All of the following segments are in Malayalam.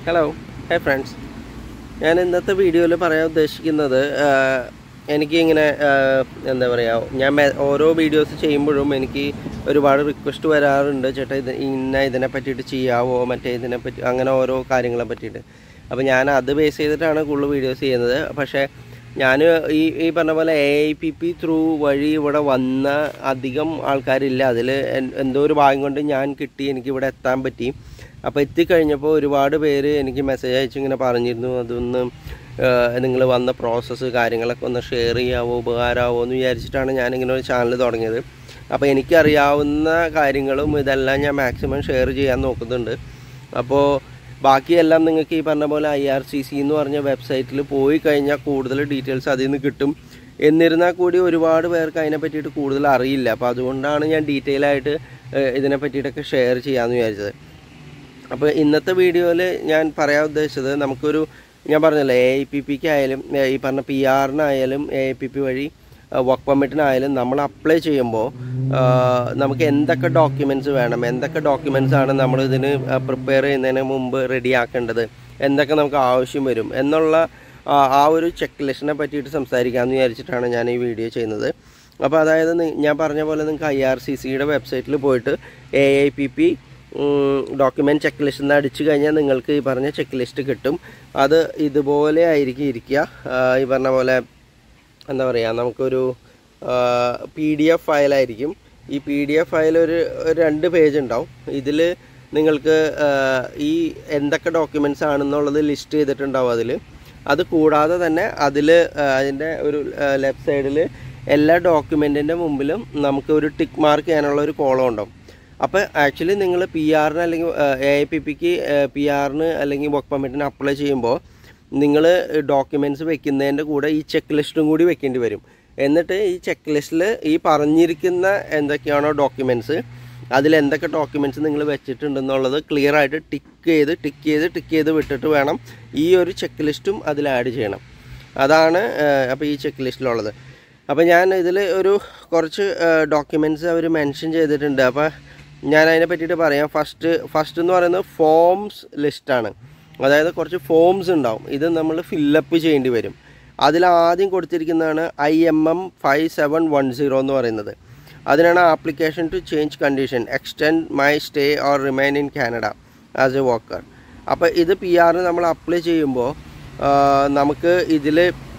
ഹലോ ഹേ ഫ്രണ്ട്സ് ഞാൻ ഇന്നത്തെ വീഡിയോയിൽ പറയാൻ ഉദ്ദേശിക്കുന്നത് ആഹ്, എനിക്ക് ഇങ്ങനെ ആഹ്, എന്താ പറയുക ഞാൻ മെ- ഓരോ വീഡിയോസ് ചെയ്യുമ്പോഴും എനിക്ക് ഒരുപാട് റിക്വസ്റ്റ് വരാറുണ്ട് ചേട്ടാ ഇത് ഇന്ന ഇതിനെ പറ്റിയിട്ട് ചെയ്യാവോ മറ്റേ ഇതിനെ പറ്റി അങ്ങനെ ഓരോ കാര്യങ്ങളെ പറ്റിയിട്ട് അപ്പോൾ ഞാൻ അത് ബേസ് ചെയ്തിട്ടാണ് കൂടുതൽ വീഡിയോസ് ചെയ്യുന്നത് പക്ഷേ ഞാൻ ഈ ഈ പറഞ്ഞ പോലെ A I P P through വഴി ഇവിടെ വന്ന അധികം ആൾക്കാരില്ല അതിൽ എന്തോ ഒരു ഭാഗ്യം കൊണ്ട് ഞാൻ കിട്ടി എനിക്ക് ഇവിടെ എത്താൻ പറ്റി അപ്പോൾ എത്തിക്കഴിഞ്ഞപ്പോൾ ഒരുപാട് പേര് എനിക്ക് മെസ്സേജ് അയച്ച് ഇങ്ങനെ പറഞ്ഞിരുന്നു അതൊന്ന് നിങ്ങൾ വന്ന പ്രോസസ്സ് കാര്യങ്ങളൊക്കെ ഒന്ന് ഷെയർ ചെയ്യാവോ ഉപകാരമാവോ എന്ന് വിചാരിച്ചിട്ടാണ് ഞാനിങ്ങനെ ഒരു ചാനൽ തുടങ്ങിയത് അപ്പോൾ എനിക്കറിയാവുന്ന കാര്യങ്ങളും ഇതെല്ലാം ഞാൻ മാക്സിമം ഷെയർ ചെയ്യാൻ നോക്കുന്നുണ്ട് അപ്പോൾ ബാക്കിയെല്ലാം നിങ്ങൾക്ക് ഈ പറഞ്ഞ പോലെ ഐ ആർ സി സി എന്ന് പറഞ്ഞ വെബ്സൈറ്റിൽ പോയി കഴിഞ്ഞാൽ കൂടുതൽ ഡീറ്റെയിൽസ് അതിൽ നിന്ന് കിട്ടും എന്നിരുന്നാൽ കൂടി ഒരുപാട് പേർക്ക് അതിനെ പറ്റിയിട്ട് കൂടുതൽ അറിയില്ല അപ്പോൾ അതുകൊണ്ടാണ് ഞാൻ ഡീറ്റെയിൽ ആയിട്ട് ഏഹ്, ഇതിനെ പറ്റിയിട്ടൊക്കെ ഷെയർ ചെയ്യാമെന്ന് വിചാരിച്ചത് അപ്പോൾ ഇന്നത്തെ വീഡിയോയിൽ ഞാൻ പറയാൻ ഉദ്ദേശിച്ചത് നമുക്കൊരു ഞാൻ പറഞ്ഞല്ലോ എ ഐ പി പിക്ക് ആയാലും ഏ, ഈ പറഞ്ഞ പി ആറിനായാലും എ ഐ പി പി വഴി വർക്ക് പെർമിറ്റിനായാലും നമ്മൾ അപ്ലൈ ചെയ്യുമ്പോൾ നമുക്ക് എന്തൊക്കെ ഡോക്യുമെൻറ്റ്സ് വേണം എന്തൊക്കെ ഡോക്യുമെൻറ്റ്സ് ആണ് നമ്മൾ ഇതിന് പ്രിപ്പയർ ചെയ്യുന്നതിന് മുമ്പ് റെഡിയാക്കേണ്ടത് എന്തൊക്കെ നമുക്ക് ആവശ്യം വരും എന്നുള്ള ആ, ആ ഒരു ചെക്ക് ലിസ്റ്റിനെ പറ്റിയിട്ട് സംസാരിക്കാമെന്ന് വിചാരിച്ചിട്ടാണ് ഞാൻ ഈ വീഡിയോ ചെയ്യുന്നത് അപ്പോൾ അതായത് നി- ഞാൻ പറഞ്ഞ പോലെ നിങ്ങൾക്ക് ഐ ആർ സി സിയുടെ വെബ്സൈറ്റിൽ പോയിട്ട് A I P P document checklist എന്ന് അടിച്ചു കഴിഞ്ഞാൽ നിങ്ങൾക്ക് ഈ പറഞ്ഞ ചെക്ക് ലിസ്റ്റ് കിട്ടും അത് ഇതുപോലെ ആയിരിക്കും ഇരിക്കുക ആ, ഈ പറഞ്ഞ പോലെ എന്താ പറയുക നമുക്കൊരു പി ഡി എഫ് ഫയലായിരിക്കും ഈ പി ഡി എഫ് ഫയൽ ഒരു ഒരു രണ്ട് പേജ് ഉണ്ടാവും ഇതിൽ നിങ്ങൾക്ക് ആ, ഈ എന്തൊക്കെ ഡോക്യുമെൻറ്റ്സ് ആണെന്നുള്ളത് ലിസ്റ്റ് ചെയ്തിട്ടുണ്ടാവും അതിൽ അത് കൂടാതെ തന്നെ അതിൽ അതിൻ്റെ ഒരു ലെഫ്റ്റ് സൈഡിൽ എല്ലാ ഡോക്യുമെൻറ്റിൻ്റെ മുമ്പിലും നമുക്ക് ഒരു ടിക്ക് മാർക്ക് ചെയ്യാനുള്ള ഒരു കോളം ഉണ്ടാവും അപ്പോൾ ആക്ച്വലി നിങ്ങൾ പി ആറിന് അല്ലെങ്കിൽ എ ഐ പി പിക്ക് പി ആറിന് അല്ലെങ്കിൽ വർക്ക് പെർമിറ്റിന് അപ്ലൈ ചെയ്യുമ്പോൾ നിങ്ങൾ ഡോക്യുമെൻറ്റ്സ് വെക്കുന്നതിൻ്റെ കൂടെ ഈ ചെക്ക് ലിസ്റ്റും കൂടി വെക്കേണ്ടി വരും എന്നിട്ട് ഈ ചെക്ക് ലിസ്റ്റിൽ ഈ പറഞ്ഞിരിക്കുന്ന എന്തൊക്കെയാണോ ഡോക്യുമെൻറ്റ്സ് അതിൽ എന്തൊക്കെ ഡോക്യുമെൻറ്റ്സ് നിങ്ങൾ വെച്ചിട്ടുണ്ടെന്നുള്ളത് ക്ലിയർ ആയിട്ട് ടിക്ക് ചെയ്ത് ടിക്ക് ചെയ്ത് ടിക്ക് ചെയ്ത് വിട്ടിട്ട് വേണം ഈ ഒരു ചെക്ക് ലിസ്റ്റും അതിൽ ആഡ് ചെയ്യണം അതാണ് അപ്പോൾ ഈ ചെക്ക് ലിസ്റ്റിലുള്ളത് അപ്പോൾ ഞാൻ ഇതിൽ ഒരു കുറച്ച് ഡോക്യുമെൻറ്റ്സ് അവർ മെൻഷൻ ചെയ്തിട്ടുണ്ട് അപ്പോൾ ഞാൻ അതിനെ പറ്റിയിട്ട് പറയാം ഫസ്റ്റ് ഫസ്റ്റ് എന്ന് പറയുന്നത് ഫോംസ് ലിസ്റ്റാണ് അതായത് കുറച്ച് ഫോംസ് ഉണ്ടാവും ഇത് നമ്മൾ ഫില്ലപ്പ് ചെയ്യേണ്ടി വരും അതിൽ ആദ്യം കൊടുത്തിരിക്കുന്നതാണ് I M M five seven one zero എന്ന് പറയുന്നത് അതിനാണ് application to change condition extend my stay or remain in Canada as a worker അപ്പോൾ ഇത് പി ആറിന് നമ്മൾ അപ്ലൈ ചെയ്യുമ്പോൾ നമുക്ക് ഇതിൽ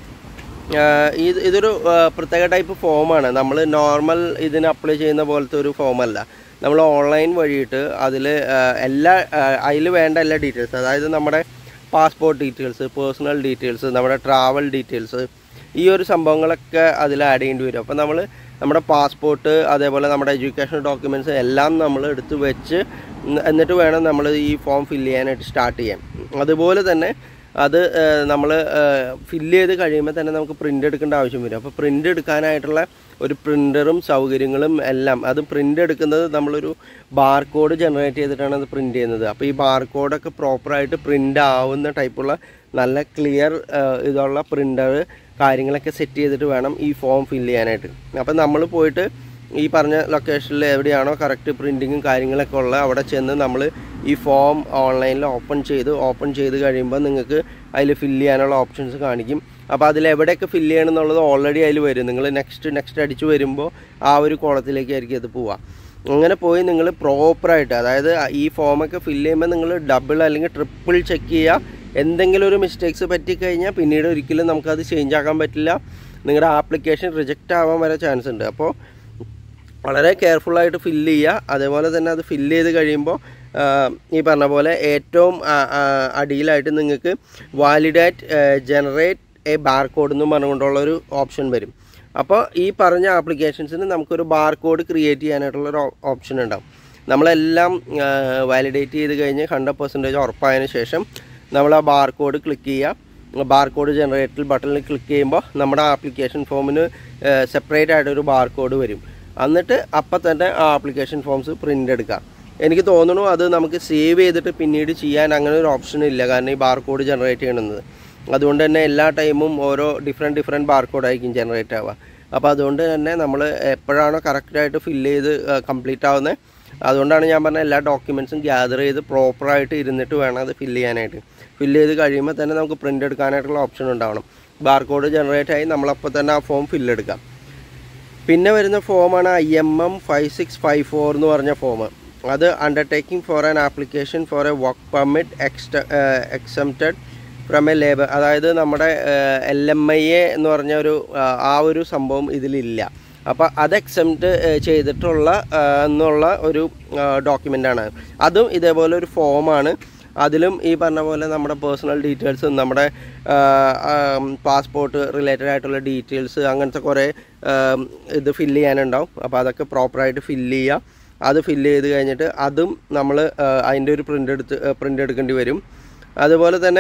ഇത് ഇതൊരു ആ, പ്രത്യേക ടൈപ്പ് ഫോമാണ് നമ്മൾ നോർമൽ ഇതിന് അപ്ലൈ ചെയ്യുന്ന പോലത്തെ ഒരു ഫോമല്ല നമ്മൾ ഓൺലൈൻ വഴിയിട്ട് അതിൽ എല്ലാ അതിൽ വേണ്ട എല്ലാ ഡീറ്റെയിൽസ് അതായത് നമ്മുടെ പാസ്പോർട്ട് ഡീറ്റെയിൽസ് പേഴ്സണൽ ഡീറ്റെയിൽസ് നമ്മുടെ ട്രാവൽ ഡീറ്റെയിൽസ് ഈ ഒരു സംഭവങ്ങളൊക്കെ അതിൽ ആഡ് ചെയ്യേണ്ടി വരും അപ്പോൾ നമ്മൾ നമ്മുടെ പാസ്പോർട്ട് അതേപോലെ നമ്മുടെ എഡ്യൂക്കേഷൻ ഡോക്യുമെൻറ്റ്സ് എല്ലാം നമ്മൾ എടുത്ത് വെച്ച് ഉം, എന്നിട്ട് വേണം നമ്മൾ ഈ ഫോം ഫില്ല് ചെയ്യാനായിട്ട് സ്റ്റാർട്ട് ചെയ്യാൻ അതുപോലെ തന്നെ അത് നമ്മൾ ഫില്ല് ചെയ്ത് കഴിയുമ്പോൾ തന്നെ നമുക്ക് പ്രിൻ്റ് എടുക്കേണ്ട ആവശ്യം വരും അപ്പോൾ പ്രിൻ്റ് എടുക്കാനായിട്ടുള്ള ഒരു പ്രിൻ്ററും സൗകര്യങ്ങളും എല്ലാം അത് പ്രിൻ്റ് എടുക്കുന്നത് നമ്മളൊരു ബാർകോഡ് ജനറേറ്റ് ചെയ്തിട്ടാണ് അത് പ്രിൻ്റ് ചെയ്യുന്നത് അപ്പോൾ ഈ ബാർകോഡൊക്കെ പ്രോപ്പറായിട്ട് പ്രിൻ്റ് ആവുന്ന ടൈപ്പുള്ള നല്ല ക്ലിയർ ഇതുള്ള പ്രിൻ്റർ കാര്യങ്ങളൊക്കെ സെറ്റ് ചെയ്തിട്ട് വേണം ഈ ഫോം ഫില്ല് ചെയ്യാനായിട്ട് അപ്പോൾ നമ്മൾ പോയിട്ട് ഈ പറഞ്ഞ ലൊക്കേഷനിൽ എവിടെയാണോ കറക്റ്റ് പ്രിൻറ്റിങ്ങും കാര്യങ്ങളൊക്കെ ഉള്ള അവിടെ ചെന്ന് നമ്മൾ ഈ ഫോം ഓൺലൈനിൽ ഓപ്പൺ ചെയ്ത് ഓപ്പൺ ചെയ്ത് കഴിയുമ്പോൾ നിങ്ങൾക്ക് അതിൽ ഫില്ല് ചെയ്യാനുള്ള ഓപ്ഷൻസ് കാണിക്കും അപ്പോൾ അതിൽ എവിടെയൊക്കെ ഫില്ല് ചെയ്യണം എന്നുള്ളത് ഓൾറെഡി അതിൽ വരും നിങ്ങൾ നെക്സ്റ്റ് നെക്സ്റ്റ് അടിച്ച് വരുമ്പോൾ ആ ഒരു കോളത്തിലേക്കായിരിക്കും അത് പോവുക അങ്ങനെ പോയി നിങ്ങൾ പ്രോപ്പറായിട്ട് അതായത് ഈ ഫോമൊക്കെ ഫില്ല് ചെയ്യുമ്പോൾ നിങ്ങൾ ഡബിൾ അല്ലെങ്കിൽ ട്രിപ്പിൾ ചെക്ക് ചെയ്യുക എന്തെങ്കിലും ഒരു മിസ്റ്റേക്സ് പറ്റിക്കഴിഞ്ഞാൽ പിന്നീട് ഒരിക്കലും നമുക്കത് ചേഞ്ച് ആക്കാൻ പറ്റില്ല നിങ്ങളുടെ ആപ്ലിക്കേഷൻ റിജക്റ്റ് ആവാൻ വരെ ചാൻസ് ഉണ്ട് അപ്പോൾ വളരെ കെയർഫുള്ളായിട്ട് ഫില്ല് ചെയ്യുക അതേപോലെ തന്നെ അത് ഫില്ല് ചെയ്ത് കഴിയുമ്പോൾ ആ, ഈ പറഞ്ഞ പോലെ ഏറ്റവും ആ, ആ, അടിയിലായിട്ട് നിങ്ങൾക്ക് validate generate a barcode എന്നും പറഞ്ഞുകൊണ്ടുള്ള ഒരു ഓപ്ഷൻ വരും അപ്പോൾ ഈ പറഞ്ഞ ആപ്ലിക്കേഷൻസിന് നമുക്കൊരു ബാർ കോഡ് ക്രിയേറ്റ് ചെയ്യാനായിട്ടുള്ളൊരു ഓപ്ഷൻ ഉണ്ടാവും നമ്മളെല്ലാം വാലിഡേറ്റ് ചെയ്ത് കഴിഞ്ഞ് ഹൺഡ്രഡ് പെർസെൻറ്റേജ് ഉറപ്പായതിനു ശേഷം നമ്മൾ ആ ബാർ കോഡ് ക്ലിക്ക് ചെയ്യുക ബാർ കോഡ് ജനറേറ്റൽ ബട്ടണിൽ ക്ലിക്ക് ചെയ്യുമ്പോൾ നമ്മുടെ ആപ്ലിക്കേഷൻ ഫോമിന് സെപ്പറേറ്റ് ആയിട്ട് ഒരു ബാർ കോഡ് വരും എന്നിട്ട് അപ്പം തന്നെ ആ ആപ്ലിക്കേഷൻ ഫോംസ് പ്രിൻ്റ് എടുക്കാം എനിക്ക് തോന്നുന്നു അത് നമുക്ക് സേവ് ചെയ്തിട്ട് പിന്നീട് ചെയ്യാൻ അങ്ങനെ ഒരു ഓപ്ഷൻ ഇല്ല കാരണം ഈ ബാർ കോഡ് ജനറേറ്റ് ചെയ്യണമെന്നത് അതുകൊണ്ട് തന്നെ എല്ലാ ടൈമും ഓരോ ഡിഫറെൻറ്റ് ഡിഫറെൻറ്റ് ബാർ കോഡായിരിക്കും ജനറേറ്റ് ആവുക അപ്പോൾ അതുകൊണ്ട് തന്നെ നമ്മൾ എപ്പോഴാണോ കറക്റ്റായിട്ട് ഫില്ല് ചെയ്ത് കംപ്ലീറ്റ് ആവുന്നത് അതുകൊണ്ടാണ് ഞാൻ പറഞ്ഞ എല്ലാ ഡോക്യുമെൻസും ഗ്യാദർ ചെയ്ത് പ്രോപ്പറായിട്ട് ഇരുന്നിട്ട് വേണം അത് ഫില്ല് ചെയ്യാനായിട്ട് ഫില്ല് ചെയ്ത് കഴിയുമ്പോൾ തന്നെ നമുക്ക് പ്രിൻ്റ് എടുക്കാനായിട്ടുള്ള ഓപ്ഷൻ ഉണ്ടാവണം ബാർകോഡ് ജനറേറ്റ് ആയി നമ്മളപ്പോൾ തന്നെ ആ ഫോം ഫില്ല് എടുക്കാം പിന്നെ വരുന്ന ഫോമാണ് I M M five six five four എന്ന് പറഞ്ഞ ഫോം അത് undertaking for an application for A work permit എക്സ്റ്റ exempted from A labour അതായത് നമ്മുടെ എൽ എം ഐ എ എന്ന് പറഞ്ഞ ഒരു ആ, ആ ഒരു സംഭവം ഇതിലില്ല അപ്പോൾ അത് എക്സെപ്റ്റ് ചെയ്തിട്ടുള്ള ആ, എന്നുള്ള ഒരു ഡോക്യുമെൻ്റാണ് അതും ഇതേപോലെ ഒരു ഫോമാണ് അതിലും ഈ പറഞ്ഞ പോലെ നമ്മുടെ പേഴ്സണൽ ഡീറ്റെയിൽസും നമ്മുടെ പാസ്പോർട്ട് റിലേറ്റഡ് ആയിട്ടുള്ള ഡീറ്റെയിൽസ് അങ്ങനത്തെ കുറേ ആം, ഇത് ഫില്ല് ചെയ്യാനുണ്ടാവും അപ്പോൾ അതൊക്കെ പ്രോപ്പറായിട്ട് ഫില്ല് ചെയ്യുക അത് ഫില്ല് ചെയ്ത് കഴിഞ്ഞിട്ട് അതും നമ്മൾ അതിൻ്റെ ഒരു പ്രിൻ്റ് എടുത്ത് പ്രിൻ്റ് എടുക്കേണ്ടി വരും അതുപോലെ തന്നെ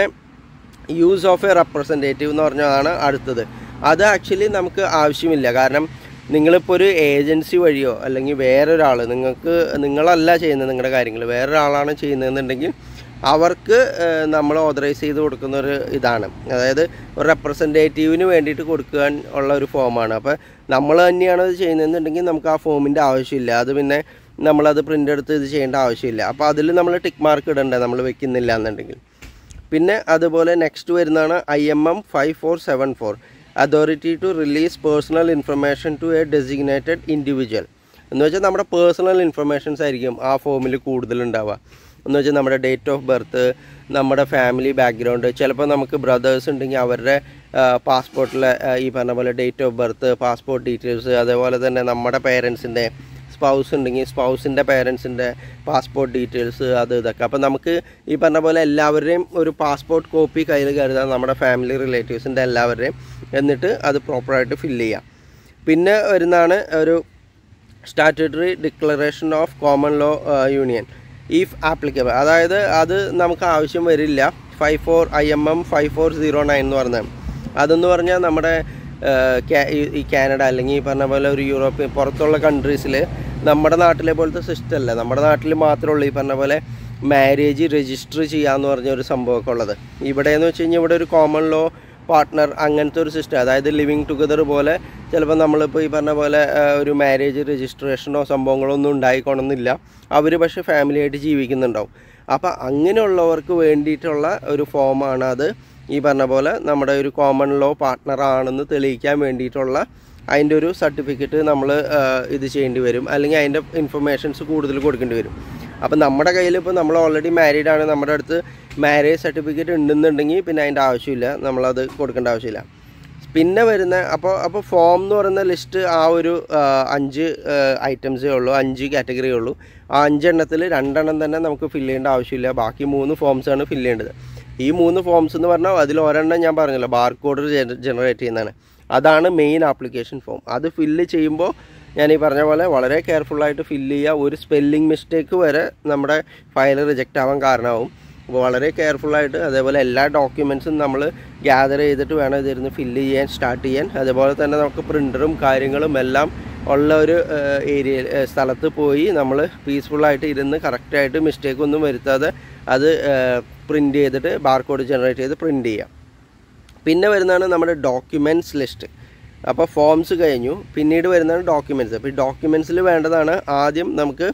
യൂസ് ഓഫ് എ റെപ്രസെൻറ്റേറ്റീവ് എന്ന് പറഞ്ഞതാണ് അടുത്തത് അത് ആക്ച്വലി നമുക്ക് ആവശ്യമില്ല കാരണം നിങ്ങളിപ്പോൾ ഒരു ഏജൻസി വഴിയോ അല്ലെങ്കിൽ വേറൊരാൾ നിങ്ങൾക്ക് നിങ്ങളല്ല ചെയ്യുന്നത് നിങ്ങളുടെ കാര്യങ്ങൾ വേറൊരാളാണ് ചെയ്യുന്നതെന്നുണ്ടെങ്കിൽ അവർക്ക് നമ്മൾ ഓതറൈസ് ചെയ്ത് കൊടുക്കുന്ന ഒരു ഇതാണ് അതായത് ഒരു റെപ്രസെൻറ്റേറ്റീവിന് വേണ്ടിയിട്ട് കൊടുക്കാൻ ഉള്ള ഒരു ഫോമാണ് അപ്പോൾ നമ്മൾ തന്നെയാണ് ഇത് ചെയ്യുന്നതെന്നുണ്ടെങ്കിൽ നമുക്ക് ആ ഫോമിൻ്റെ ആവശ്യമില്ല അത് പിന്നെ നമ്മളത് പ്രിൻ്റ് എടുത്ത് ഇത് ചെയ്യേണ്ട ആവശ്യമില്ല അപ്പോൾ അതിൽ നമ്മൾ ടിക്ക് മാർക്ക് ഇടണ്ടേ നമ്മൾ വെക്കുന്നില്ല എന്നുണ്ടെങ്കിൽ പിന്നെ അതുപോലെ നെക്സ്റ്റ് വരുന്നതാണ് I M M five four seven four authority to release personal information to a designated individual എന്ന് വെച്ചാൽ നമ്മുടെ പേഴ്സണൽ ഇൻഫർമേഷൻസ് ആയിരിക്കും ആ ഫോമിൽ കൂടുതലുണ്ടാവുക എന്ന് വെച്ചാൽ നമ്മുടെ ഡേറ്റ് ഓഫ് ബർത്ത് നമ്മുടെ ഫാമിലി ബാക്ക്ഗ്രൗണ്ട് ചിലപ്പോൾ നമുക്ക് ബ്രദേഴ്സ് ഉണ്ടെങ്കിൽ അവരുടെ പാസ്പോർട്ടിലെ ഈ പറഞ്ഞ പോലെ date of birth passport details അതേപോലെ തന്നെ നമ്മുടെ പേരൻസിൻ്റെ സ്പൗസ് ഉണ്ടെങ്കിൽ സ്പൗസിൻ്റെ പേരൻസിൻ്റെ പാസ്പോർട്ട് ഡീറ്റെയിൽസ് അത് ഇതൊക്കെ അപ്പോൾ നമുക്ക് ഈ പറഞ്ഞ പോലെ എല്ലാവരുടെയും ഒരു പാസ്പോർട്ട് കോപ്പി കയ്യിൽ കരുതാം നമ്മുടെ ഫാമിലി റിലേറ്റീവ്സിൻ്റെ എല്ലാവരുടെയും എന്നിട്ട് അത് പ്രോപ്പറായിട്ട് ഫില്ല് ചെയ്യാം പിന്നെ വരുന്നതാണ് ഒരു statutory declaration of common law union if applicable അതായത് അത് നമുക്ക് ആവശ്യം വരില്ല five four I M M five four zero nine എന്ന് പറഞ്ഞത് അതെന്ന് പറഞ്ഞാൽ നമ്മുടെ ഏഹ്, കാ- ഈ- ഈ കാനഡ അല്ലെങ്കിൽ ഈ പറഞ്ഞ പോലെ ഒരു യൂറോപ്യൻ പുറത്തുള്ള കൺട്രീസിൽ നമ്മുടെ നാട്ടിലെ പോലത്തെ സിസ്റ്റം അല്ല നമ്മുടെ നാട്ടിൽ മാത്രമേ ഉള്ളൂ ഈ പറഞ്ഞ പോലെ മാരേജ് രജിസ്റ്റർ ചെയ്യാന്ന് പറഞ്ഞ ഒരു സംഭവമൊക്കെ ഉള്ളത് ഇവിടെ എന്ന് വെച്ച് കഴിഞ്ഞാൽ ഇവിടെ ഒരു കോമൺ ലോ പാർട്ട്ണർ അങ്ങനത്തെ ഒരു സിസ്റ്റം അതായത് ലിവിങ് ടുഗദർ പോലെ ചിലപ്പോൾ നമ്മളിപ്പോൾ ഈ പറഞ്ഞ പോലെ ആ, ഒരു മാരേജ് രജിസ്ട്രേഷനോ സംഭവങ്ങളോ ഒന്നും ഉണ്ടായിക്കോണമെന്നില്ല അവർ പക്ഷേ ഫാമിലിയായിട്ട് ജീവിക്കുന്നുണ്ടാവും അപ്പോൾ അങ്ങനെയുള്ളവർക്ക് വേണ്ടിയിട്ടുള്ള ഒരു ഫോമാണ് അത് ഈ പറഞ്ഞ പോലെ നമ്മുടെ ഒരു കോമൺ ലോ പാർട്ട്ണർ ആണെന്ന് തെളിയിക്കാൻ വേണ്ടിയിട്ടുള്ള അതിൻ്റെ ഒരു സർട്ടിഫിക്കറ്റ് നമ്മൾ ഇത് ചെയ്യേണ്ടി വരും അല്ലെങ്കിൽ അതിൻ്റെ ഇൻഫർമേഷൻസ് കൂടുതൽ കൊടുക്കേണ്ടി വരും അപ്പം നമ്മുടെ കയ്യിൽ ഇപ്പോൾ നമ്മൾ ഓൾറെഡി മാരീഡ് ആണ് നമ്മുടെ അടുത്ത് മാരേജ് സർട്ടിഫിക്കറ്റ് ഉണ്ടെന്നുണ്ടെങ്കിൽ പിന്നെ അതിൻ്റെ ആവശ്യമില്ല നമ്മളത് കൊടുക്കേണ്ട ആവശ്യമില്ല പിന്നെ വരുന്ന അപ്പോൾ അപ്പോൾ ഫോം എന്ന് പറയുന്ന ലിസ്റ്റ് ആ ഒരു ആ, അഞ്ച് ഐറ്റംസേ ഉള്ളൂ അഞ്ച് കാറ്റഗറി ഉള്ളൂ ആ അഞ്ചെണ്ണത്തിൽ രണ്ടെണ്ണം തന്നെ നമുക്ക് ഫില്ല് ചെയ്യേണ്ട ആവശ്യമില്ല ബാക്കി മൂന്ന് ഫോംസ് ആണ് ഫില്ല് ചെയ്യേണ്ടത് ഈ മൂന്ന് ഫോംസ് എന്ന് പറഞ്ഞാൽ അതിൽ ഒരെണ്ണം ഞാൻ പറഞ്ഞല്ലോ ബാർകോഡ് ജനറേറ്റ് ചെയ്യുന്നതാണ് അതാണ് മെയിൻ ആപ്ലിക്കേഷൻ ഫോം അത് ഫില്ല് ചെയ്യുമ്പോൾ ഞാൻ ഈ പറഞ്ഞ പോലെ വളരെ കെയർഫുള്ളായിട്ട് ഫില്ല് ചെയ്യുക ഒരു സ്പെല്ലിംഗ് മിസ്റ്റേക്ക് വരെ നമ്മുടെ ഫയൽ റിജക്റ്റ് ആവാൻ കാരണമാവും അപ്പോൾ വളരെ കെയർഫുള്ളായിട്ട് അതേപോലെ എല്ലാ ഡോക്യുമെൻസും നമ്മൾ ഗ്യാദർ ചെയ്തിട്ട് വേണം ഇതിരുന്ന് ഫില്ല് ചെയ്യാൻ സ്റ്റാർട്ട് ചെയ്യാൻ അതേപോലെ തന്നെ നമുക്ക് പ്രിൻ്ററും കാര്യങ്ങളും എല്ലാം ഉള്ള ഒരു ഏരിയ സ്ഥലത്ത് പോയി നമ്മൾ പീസ്ഫുള്ളായിട്ട് ഇരുന്ന് കറക്റ്റായിട്ട് മിസ്റ്റേക്ക് ഒന്നും വരുത്താതെ അത് പ്രിൻ്റ് ചെയ്തിട്ട് ബാർകോഡ് ജനറേറ്റ് ചെയ്ത് പ്രിൻ്റ് ചെയ്യാം പിന്നെ വരുന്നതാണ് നമ്മുടെ ഡോക്യുമെൻറ്റ്സ് ലിസ്റ്റ് അപ്പോൾ ഫോംസ് കഴിഞ്ഞു പിന്നീട് വരുന്നതാണ് ഡോക്യുമെൻറ്റ്സ് അപ്പോൾ ഈ ഡോക്യുമെൻറ്റ്സിൽ വേണ്ടതാണ് ആദ്യം നമുക്ക്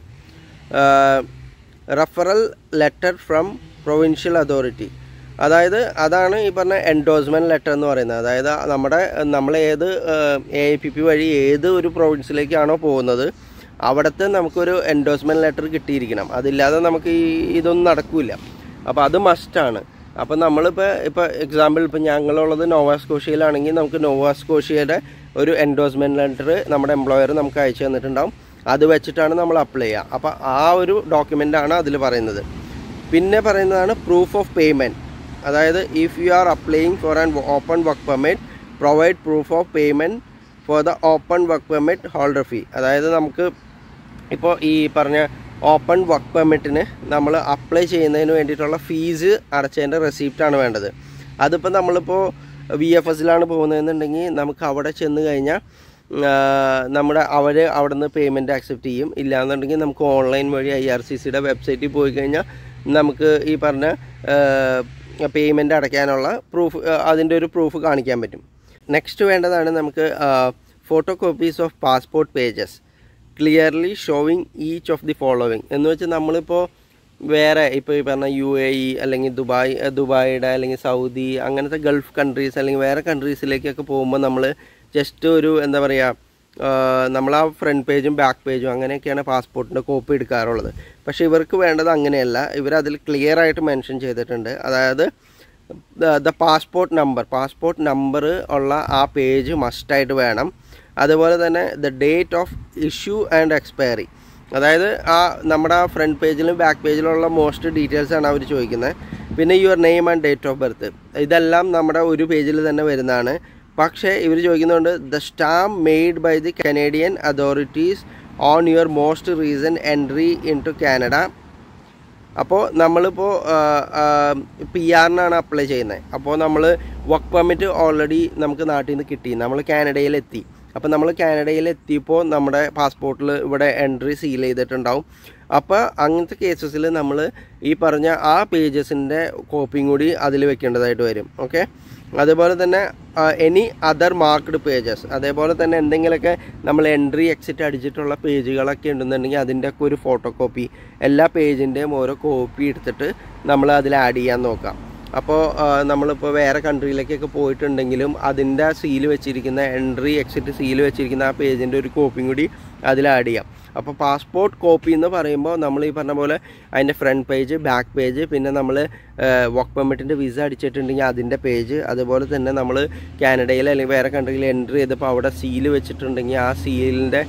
referral letter from provincial authority അതായത് അതാണ് ഈ പറഞ്ഞ എൻഡോഴ്സ്മെൻറ്റ് ലെറ്റർ എന്ന് പറയുന്നത് അതായത് നമ്മുടെ നമ്മൾ ഏത് എ ഐ പി പി വഴി ഏത് ഒരു പ്രൊവിൻസിലേക്കാണോ പോകുന്നത് അവിടുത്തെ നമുക്കൊരു എൻഡോഴ്സ്മെൻറ്റ് ലെറ്റർ കിട്ടിയിരിക്കണം അതില്ലാതെ നമുക്ക് ഈ ഇതൊന്നും നടക്കില്ല അപ്പോൾ അത് മസ്റ്റാണ് അപ്പോൾ നമ്മളിപ്പോൾ ഇപ്പോൾ എക്സാമ്പിൾ ഇപ്പോൾ ഞങ്ങളുള്ളത് നോവാസ്കോഷ്യയിലാണെങ്കിൽ നമുക്ക് നോവാസ്കോഷ്യയുടെ ഒരു എൻഡോഴ്സ്മെൻറ്റ് ലെറ്റർ നമ്മുടെ എംപ്ലോയർ നമുക്ക് അയച്ചു തന്നിട്ടുണ്ടാവും അത് വെച്ചിട്ടാണ് നമ്മൾ അപ്ലൈ ചെയ്യുക അപ്പോൾ ആ ഒരു ഡോക്യുമെൻ്റാണ് അതിൽ പറയുന്നത് പിന്നെ പറയുന്നതാണ് പ്രൂഫ് ഓഫ് പേയ്മെൻറ്റ് അതായത് if you are applying for an open work permit provide proof of payment for the open work permit holder fee അതായത് നമുക്ക് ഇപ്പോൾ ഈ പറഞ്ഞ ഓപ്പൺ വർക്ക് പെർമിറ്റിന് നമ്മൾ അപ്ലൈ ചെയ്യുന്നതിന് വേണ്ടിയിട്ടുള്ള ഫീസ് അടച്ചതിൻ്റെ റെസിപ്റ്റാണ് വേണ്ടത് അതിപ്പോൾ നമ്മളിപ്പോൾ വി എഫ് എസിലാണ് പോകുന്നതെന്നുണ്ടെങ്കിൽ നമുക്ക് അവിടെ ചെന്ന് കഴിഞ്ഞാൽ ആ, നമ്മുടെ അവർ അവിടെ നിന്ന് പേയ്മെൻറ്റ് ആക്സെപ്റ്റ് ചെയ്യും ഇല്ലാന്നുണ്ടെങ്കിൽ നമുക്ക് ഓൺലൈൻ വഴി ഐ ആർ സി സിയുടെ വെബ്സൈറ്റിൽ പോയി കഴിഞ്ഞാൽ നമുക്ക് ഈ പറഞ്ഞ പേയ്മെൻറ്റ് അടയ്ക്കാനുള്ള പ്രൂഫ് അതിൻ്റെ ഒരു പ്രൂഫ് കാണിക്കാൻ പറ്റും നെക്സ്റ്റ് വേണ്ടതാണ് നമുക്ക് photo copies of passport pages clearly showing each of the following എന്ന് വെച്ചാൽ നമ്മളിപ്പോൾ വേറെ ഇപ്പോൾ ഈ പറഞ്ഞ യു എ ഇ അല്ലെങ്കിൽ ദുബായ് ഏഹ് ദുബായിയുടെ അല്ലെങ്കിൽ സൗദി അങ്ങനത്തെ ഗൾഫ് കൺട്രീസ് അല്ലെങ്കിൽ വേറെ കൺട്രീസിലേക്കൊക്കെ പോകുമ്പോൾ നമ്മൾ ജസ്റ്റ് ഒരു എന്താ പറയുക നമ്മൾ ആ ഫ്രണ്ട് പേജും ബാക്ക് പേജും അങ്ങനെയൊക്കെയാണ് പാസ്പോർട്ടിൻ്റെ കോപ്പി എടുക്കാറുള്ളത് പക്ഷേ ഇവർക്ക് വേണ്ടത് അങ്ങനെയല്ല ഇവരതിൽ ക്ലിയർ ആയിട്ട് മെൻഷൻ ചെയ്തിട്ടുണ്ട് അതായത് the passport number passport number ഉള്ള ആ പേജ് മസ്റ്റായിട്ട് വേണം അതുപോലെ തന്നെ the date of issue and expiry അതായത് ആ നമ്മുടെ ആ ഫ്രണ്ട് പേജിലും ബാക്ക് പേജിലുള്ള മോസ്റ്റ് ഡീറ്റെയിൽസ് ആണ് അവർ ചോദിക്കുന്നത് പിന്നെ your name and date of birth ഇതെല്ലാം നമ്മുടെ ഒരു പേജിൽ തന്നെ വരുന്നതാണ് പക്ഷേ ഇവർ ചോദിക്കുന്നുണ്ട് the stamp made by the Canadian authorities on your most recent entry into Canada അപ്പോൾ നമ്മളിപ്പോൾ പി ആറിനാണ് അപ്ലൈ ചെയ്യുന്നത് അപ്പോൾ നമ്മൾ വർക്ക് പെർമിറ്റ് ഓൾറെഡി നമുക്ക് നാട്ടിൽ നിന്ന് കിട്ടി നമ്മൾ കാനഡയിലെത്തി അപ്പോൾ നമ്മൾ കാനഡയിൽ എത്തിയപ്പോൾ നമ്മുടെ പാസ്പോർട്ടിൽ ഇവിടെ എൻട്രി സീൽ ചെയ്തിട്ടുണ്ടാവും അപ്പോൾ അങ്ങനത്തെ കേസസിൽ നമ്മൾ ഈ പറഞ്ഞ ആ പേജസിൻ്റെ കോപ്പിയും കൂടി അതിൽ വെക്കേണ്ടതായിട്ട് വരും ഓക്കെ അതുപോലെ തന്നെ എനി അതർ മാർക്ക്ഡ് പേജസ് അതേപോലെ തന്നെ എന്തെങ്കിലുമൊക്കെ നമ്മൾ എൻട്രി എക്സിറ്റ് അടിച്ചിട്ടുള്ള പേജുകളൊക്കെ ഉണ്ടെന്നുണ്ടെങ്കിൽ അതിൻ്റെയൊക്കെ ഒരു ഫോട്ടോ കോപ്പി എല്ലാ പേജിൻ്റെയും ഓരോ കോപ്പി എടുത്തിട്ട് നമ്മൾ അതിൽ ആഡ് ചെയ്യാൻ നോക്കാം അപ്പോൾ നമ്മളിപ്പോൾ വേറെ കൺട്രിയിലേക്കൊക്കെ പോയിട്ടുണ്ടെങ്കിലും അതിൻ്റെ സീൽ വെച്ചിരിക്കുന്ന എൻട്രി എക്സിറ്റ് സീൽ വെച്ചിരിക്കുന്ന ആ പേജിൻ്റെ ഒരു കോപ്പിയും കൂടി അതിൽ ആഡ് ചെയ്യാം അപ്പോൾ പാസ്പോർട്ട് കോപ്പി എന്ന് പറയുമ്പോൾ നമ്മൾ ഈ പറഞ്ഞ പോലെ അതിൻ്റെ ഫ്രണ്ട് പേജ് ബാക്ക് പേജ് പിന്നെ നമ്മൾ വർക്ക് പെർമിറ്റിൻ്റെ വിസ അടിച്ചിട്ടുണ്ടെങ്കിൽ അതിൻ്റെ പേജ് അതുപോലെ തന്നെ നമ്മൾ കാനഡയിൽ അല്ലെങ്കിൽ വേറെ കൺട്രിയിൽ എൻട്രി ചെയ്തപ്പോൾ അവിടെ സീൽ വെച്ചിട്ടുണ്ടെങ്കിൽ ആ സീലിൻ്റെ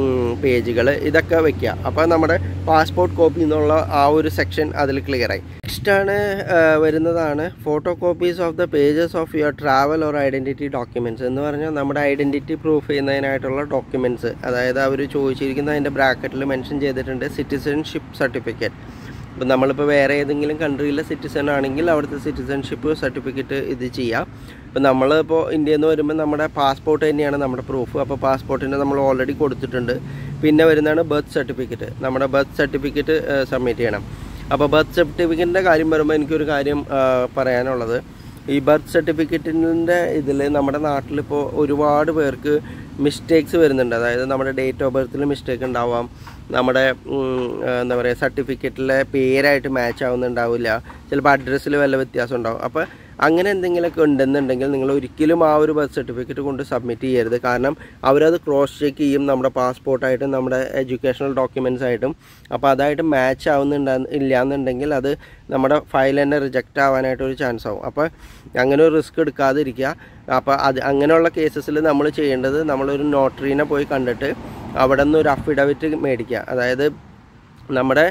പേജുകൾ ഇതൊക്കെ വെക്കുക അപ്പോൾ നമ്മുടെ പാസ്പോർട്ട് കോപ്പി എന്നുള്ള ആ ഒരു സെക്ഷൻ അതിൽ ക്ലിയറായി നെക്സ്റ്റ് ആണ് വരുന്നതാണ് photo copies of the pages of your travel or identity documents എന്ന് പറഞ്ഞാൽ നമ്മുടെ ഐഡൻറ്റിറ്റി പ്രൂഫ് ചെയ്യുന്നതിനായിട്ടുള്ള ഡോക്യുമെൻറ്റ്സ് അതായത് അവർ ചോദിച്ചിരിക്കുന്ന അതിൻ്റെ ബ്രാക്കറ്റിൽ മെൻഷൻ ചെയ്തിട്ടുണ്ട് സിറ്റിസൺഷിപ്പ് സർട്ടിഫിക്കറ്റ് ഇപ്പം നമ്മളിപ്പോൾ വേറെ ഏതെങ്കിലും കൺട്രിയിലെ സിറ്റിസൺ ആണെങ്കിൽ അവിടുത്തെ സിറ്റിസൺഷിപ്പ് സർട്ടിഫിക്കറ്റ് ഇത് ചെയ്യാം ഇപ്പം നമ്മളിപ്പോൾ ഇന്ത്യയിൽ നിന്ന് വരുമ്പോൾ നമ്മുടെ പാസ്പോർട്ട് തന്നെയാണ് നമ്മുടെ പ്രൂഫ് അപ്പോൾ പാസ്പോർട്ടിന് നമ്മൾ ഓൾറെഡി കൊടുത്തിട്ടുണ്ട് പിന്നെ വരുന്നതാണ് ബർത്ത് സർട്ടിഫിക്കറ്റ് നമ്മുടെ ബർത്ത് സർട്ടിഫിക്കറ്റ് സബ്മിറ്റ് ചെയ്യണം അപ്പോൾ ബർത്ത് സർട്ടിഫിക്കറ്റിൻ്റെ കാര്യം വരുമ്പോൾ എനിക്കൊരു കാര്യം പറയാനുള്ളത് ഈ ബർത്ത് സർട്ടിഫിക്കറ്റിൻ്റെ ഇതിൽ നമ്മുടെ നാട്ടിലിപ്പോൾ ഒരുപാട് പേർക്ക് മിസ്റ്റേക്സ് വരുന്നുണ്ട് അതായത് നമ്മുടെ ഡേറ്റ് ഓഫ് ബർത്തിൽ മിസ്റ്റേക്ക് ഉണ്ടാവാം നമ്മുടെ എന്താ പറയുക സർട്ടിഫിക്കറ്റിലെ പേരായിട്ട് മാച്ച് ആവുന്നുണ്ടാവില്ല ചിലപ്പോൾ അഡ്രസ്സിൽ വല്ല വ്യത്യാസം ഉണ്ടാവും അപ്പോൾ അങ്ങനെ എന്തെങ്കിലുമൊക്കെ ഉണ്ടെന്നുണ്ടെങ്കിൽ നിങ്ങൾ ഒരിക്കലും ആ ഒരു ബർത്ത് സർട്ടിഫിക്കറ്റ് കൊണ്ട് സബ്മിറ്റ് ചെയ്യരുത് കാരണം അവരത് ക്രോസ് ചെക്ക് ചെയ്യും നമ്മുടെ പാസ്പോർട്ടായിട്ടും നമ്മുടെ എഡ്യൂക്കേഷണൽ ഡോക്യുമെൻറ്റ്സ് ആയിട്ടും അപ്പോൾ അതായിട്ട് മാച്ച് ആവുന്നുണ്ടാ ഇല്ല എന്നുണ്ടെങ്കിൽ അത് നമ്മുടെ ഫയൽ തന്നെ റിജക്റ്റ് ആവാനായിട്ടൊരു ചാൻസ് ആവും അപ്പോൾ അങ്ങനെ ഒരു റിസ്ക് എടുക്കാതിരിക്കുക അപ്പോൾ അത് അങ്ങനെയുള്ള കേസസിൽ നമ്മൾ ചെയ്യേണ്ടത് നമ്മളൊരു നോട്ടറീനെ പോയി കണ്ടിട്ട് അവിടെ നിന്ന് ഒരു അഫിഡവിറ്റ് മേടിക്കുക അതായത് നമ്മുടെ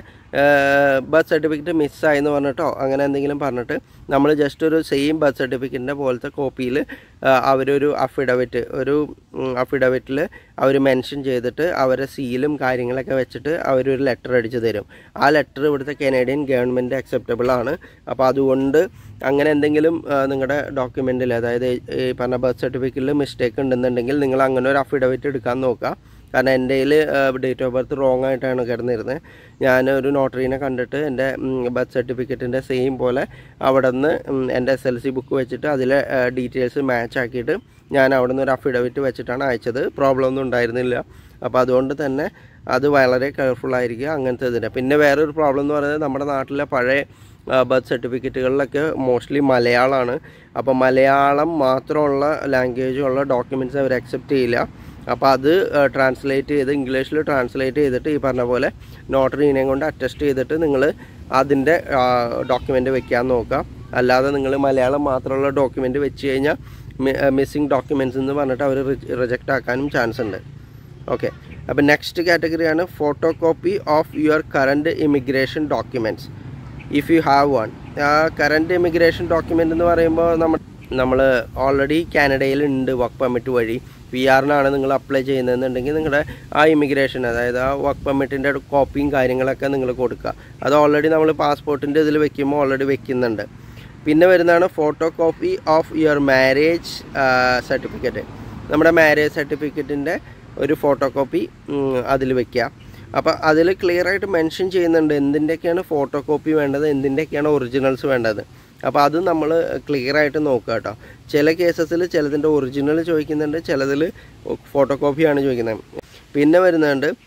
ബർത്ത് സർട്ടിഫിക്കറ്റ് മിസ്സായി എന്ന് പറഞ്ഞിട്ടോ അങ്ങനെ എന്തെങ്കിലും പറഞ്ഞിട്ട് നമ്മൾ ജസ്റ്റ് ഒരു സെയിം ബർത്ത് സർട്ടിഫിക്കറ്റിൻ്റെ പോലത്തെ കോപ്പിയിൽ അവരൊരു അഫിഡവിറ്റ് ഒരു അഫിഡവിറ്റിൽ അവർ മെൻഷൻ ചെയ്തിട്ട് അവരെ സീലും കാര്യങ്ങളൊക്കെ വെച്ചിട്ട് അവരൊരു ലെറ്റർ അടിച്ച് തരും ആ ലെറ്റർ ഇവിടുത്തെ കനേഡിയൻ ഗവൺമെൻറ് അക്സെപ്റ്റബിൾ ആണ് അപ്പോൾ അതുകൊണ്ട് അങ്ങനെ എന്തെങ്കിലും നിങ്ങളുടെ ഡോക്യുമെൻറ്റിൽ അതായത് ഈ പറഞ്ഞ ബർത്ത് സർട്ടിഫിക്കറ്റിൽ മിസ്റ്റേക്ക് ഉണ്ടെന്നുണ്ടെങ്കിൽ നിങ്ങൾ അങ്ങനെ ഒരു അഫിഡവിറ്റ് എടുക്കാൻ നോക്കുക കാരണം എൻ്റെ കയ്യിൽ ഡേറ്റ് ഓഫ് ബർത്ത് റോങ് ആയിട്ടാണ് കിടന്നിരുന്നത് ഞാൻ ഒരു നോട്ടറീനെ കണ്ടിട്ട് എൻ്റെ ബർത്ത് സർട്ടിഫിക്കറ്റിൻ്റെ സെയിം പോലെ അവിടെ നിന്ന് എൻ്റെ എസ് എൽ സി ബുക്ക് വെച്ചിട്ട് അതിലെ ഡീറ്റെയിൽസ് മാച്ച് ആക്കിയിട്ട് ഞാൻ അവിടെ നിന്ന് ഒരു അഫിഡവിറ്റ് വെച്ചിട്ടാണ് അയച്ചത് പ്രോബ്ലം ഒന്നും ഉണ്ടായിരുന്നില്ല അപ്പോൾ അതുകൊണ്ട് തന്നെ അത് വളരെ കെയർഫുൾ ആയിരിക്കുക അങ്ങനത്തെ ഇതിന് പിന്നെ വേറൊരു പ്രോബ്ലം എന്ന് പറയുന്നത് നമ്മുടെ നാട്ടിലെ പഴയ ബർത്ത് സർട്ടിഫിക്കറ്റുകളിലൊക്കെ മോസ്റ്റ്ലി മലയാളമാണ് അപ്പോൾ മലയാളം മാത്രമുള്ള ലാംഗ്വേജുള്ള ഡോക്യുമെൻറ്റ്സ് അവർ അക്സെപ്റ്റ് ചെയ്യില്ല അപ്പോൾ അത് ട്രാൻസ്ലേറ്റ് ചെയ്ത് ഇംഗ്ലീഷിൽ ട്രാൻസ്ലേറ്റ് ചെയ്തിട്ട് ഈ പറഞ്ഞ പോലെ നോട്ടറീനെയും കൊണ്ട് അറ്റസ്റ്റ് ചെയ്തിട്ട് നിങ്ങൾ അതിൻ്റെ ഡോക്യുമെൻ്റ് വെക്കാൻ നോക്കുക അല്ലാതെ നിങ്ങൾ മലയാളം മാത്രമുള്ള ഡോക്യുമെൻ്റ് വെച്ച് കഴിഞ്ഞാൽ മിസ്സിങ് ഡോക്യുമെൻറ്റ്സ് എന്ന് പറഞ്ഞിട്ട് അവർ റിജക്റ്റ് ആക്കാനും ചാൻസ് ഉണ്ട് ഓക്കെ അപ്പോൾ നെക്സ്റ്റ് കാറ്റഗറിയാണ് photo copy of your current immigration documents if you have one ആ കറൻറ്റ് ഇമിഗ്രേഷൻ ഡോക്യുമെൻ്റ് എന്ന് പറയുമ്പോൾ നമ്മൾ നമ്മൾ ഓൾറെഡി കാനഡയിൽ ഉണ്ട് വർക്ക് പെർമിറ്റ് വഴി പി ആറിനാണ് നിങ്ങൾ അപ്ലൈ ചെയ്യുന്നതെന്നുണ്ടെങ്കിൽ നിങ്ങളുടെ ആ ഇമിഗ്രേഷൻ അതായത് ആ വർക്ക് പെർമിറ്റിൻ്റെ കോപ്പിയും കാര്യങ്ങളൊക്കെ നിങ്ങൾ കൊടുക്കുക അത് ഓൾറെഡി നമ്മൾ പാസ്പോർട്ടിൻ്റെ ഇതിൽ വെക്കുമ്പോൾ ഓൾറെഡി വെക്കുന്നുണ്ട് പിന്നെ വരുന്നതാണ് photo copy of your marriage certificate നമ്മുടെ മാരേജ് സർട്ടിഫിക്കറ്റിൻ്റെ ഒരു ഫോട്ടോ കോപ്പി അതിൽ വെക്കുക അപ്പോൾ അതിൽ ക്ലിയർ ആയിട്ട് മെൻഷൻ ചെയ്യുന്നുണ്ട് എന്തിൻ്റെയൊക്കെയാണ് ഫോട്ടോ കോപ്പി വേണ്ടത് എന്തിൻ്റെയൊക്കെയാണ് ഒറിജിനൽസ് വേണ്ടത് അപ്പോൾ അത് നമ്മൾ ക്ലിയർ ആയിട്ട് നോക്കുക കേട്ടോ ചില കേസസിൽ ചിലതിൻ്റെ ഒറിജിനൽ ചോദിക്കുന്നുണ്ട് ചിലതിൽ ഫോട്ടോ കോപ്പിയാണ് ചോദിക്കുന്നത് പിന്നെ വരുന്നുണ്ട്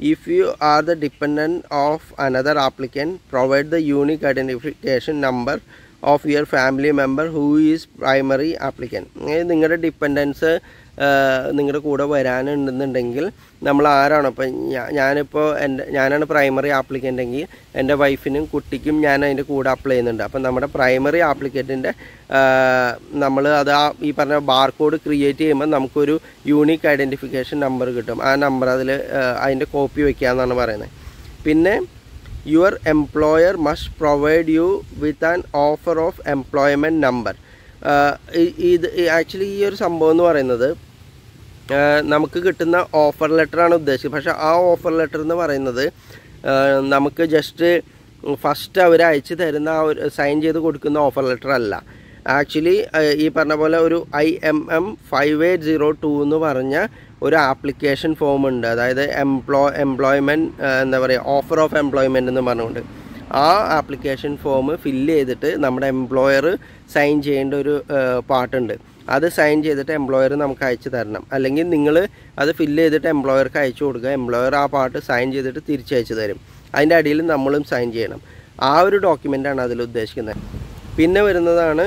if you are the dependent of another applicant provide the unique identification number of your family member who is primary applicant അതായത് നിങ്ങളുടെ ഡിപ്പെൻഡൻസ് നിങ്ങളുടെ കൂടെ വരാനുണ്ടെന്നുണ്ടെങ്കിൽ നമ്മൾ ആരാണോ ഇപ്പം ഞാനിപ്പോൾ എൻ്റെ ഞാനാണ് പ്രൈമറി ആപ്ലിക്കൻ്റ് എങ്കിൽ എൻ്റെ വൈഫിനും കുട്ടിക്കും ഞാൻ അതിൻ്റെ കൂടെ അപ്ലൈ ചെയ്യുന്നുണ്ട് അപ്പം നമ്മുടെ പ്രൈമറി ആപ്ലിക്കൻറ്റിൻ്റെ നമ്മൾ അത് ആ ഈ പറഞ്ഞ ബാർകോഡ് ക്രിയേറ്റ് ചെയ്യുമ്പോൾ നമുക്കൊരു യൂണീക്ക് ഐഡൻറ്റിഫിക്കേഷൻ നമ്പർ കിട്ടും ആ നമ്പർ അതിൽ അതിൻ്റെ കോപ്പി വയ്ക്കുക എന്നാണ് പറയുന്നത് പിന്നെ your employer must provide you with an offer of employment number ഇത് ആക്ച്വലി ഈ ഒരു സംഭവം എന്ന് പറയുന്നത് ആഹ് നമുക്ക് കിട്ടുന്ന ഓഫർ ലെറ്ററാണ് ഉദ്ദേശിച്ചത് പക്ഷേ ആ ഓഫർ ലെറ്റർ എന്ന് പറയുന്നത് ആഹ് നമുക്ക് ജസ്റ്റ് ഫസ്റ്റ് അവർ അയച്ചു തരുന്ന ആ ഒരു സൈൻ ചെയ്ത് കൊടുക്കുന്ന ഓഫർ ലെറ്റർ അല്ല ആക്ച്വലി ഈ പറഞ്ഞ പോലെ ഒരു I M M five eight zero two എന്ന് പറഞ്ഞ ഒരു ആപ്ലിക്കേഷൻ ഫോം ഉണ്ട് അതായത് എംപ്ലോ എംപ്ലോയ്മെൻറ്റ് എന്താ പറയുക ഓഫർ ഓഫ് എംപ്ലോയ്മെൻറ്റ് എന്ന് പറഞ്ഞുകൊണ്ട് ആ ആപ്ലിക്കേഷൻ ഫോം ഫില്ല് ചെയ്തിട്ട് നമ്മുടെ എംപ്ലോയർ സൈൻ ചെയ്യേണ്ട ഒരു പാർട്ടുണ്ട് അത് സൈൻ ചെയ്തിട്ട് എംപ്ലോയർ നമുക്ക് അയച്ചു തരണം അല്ലെങ്കിൽ നിങ്ങൾ അത് ഫില്ല് ചെയ്തിട്ട് എംപ്ലോയർക്ക് അയച്ചു കൊടുക്കുക എംപ്ലോയർ ആ പാർട്ട് സൈൻ ചെയ്തിട്ട് തിരിച്ചയച്ചു തരും അതിൻ്റെ അടിയിൽ നമ്മളും സൈൻ ചെയ്യണം ആ ഒരു ഡോക്യുമെൻ്റാണ് അതിൽ ഉദ്ദേശിക്കുന്നത് പിന്നെ വരുന്നതാണ്